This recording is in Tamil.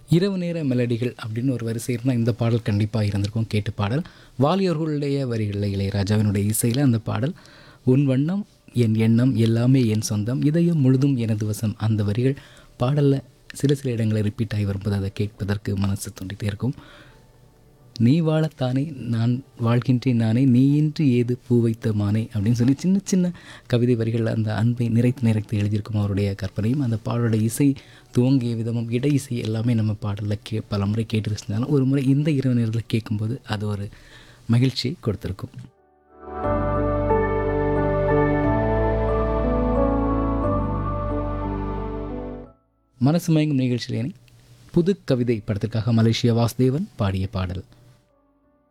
இரவு நேர மெலடிகள் அப்படின்னு ஒரு வரிசை இருந்தால் இந்த பாடல் கண்டிப்பாக இருந்திருக்கும் கேட்டு பாடல் வாலியர்களுடைய வரிகளில் இளையராஜாவினுடைய இசையில் அந்த பாடல் உன் வண்ணம் என் எண்ணம் எல்லாமே என் சொந்தம் இதயம் முழுதும் எனது வசம் அந்த வரிகள் பாடலில் சில சில இடங்களில் ரிப்பீட் ஆகி வரும்போது அதை கேட்பதற்கு மனசு தோண்டிகிட்டே இருக்கும் நீ வாழத்தானே நான் வாழ்கின்றேன் நானே நீயின்றி ஏது பூ வைத்த மானே அப்படின்னு சொல்லி சின்ன சின்ன கவிதை வரிகளில் அந்த அன்பை நிறைத்து நிறைத்து எழுதியிருக்கும் அவருடைய கற்பனையும் அந்த பாடலோட இசை துவங்கிய விதமும் இடை இசை எல்லாமே நம்ம பாடலில் கே பல முறை கேட்டு ரசித்தாலும் ஒரு முறை இந்த இரவு நேரத்தில் கேட்கும்போது அது ஒரு மகிழ்ச்சியை கொடுத்துருக்கும் மனசு மயங்கும் நிகழ்ச்சியிலேனே புது கவிதை படத்திற்காக மலேசியா வாசுதேவன் பாடிய பாடல்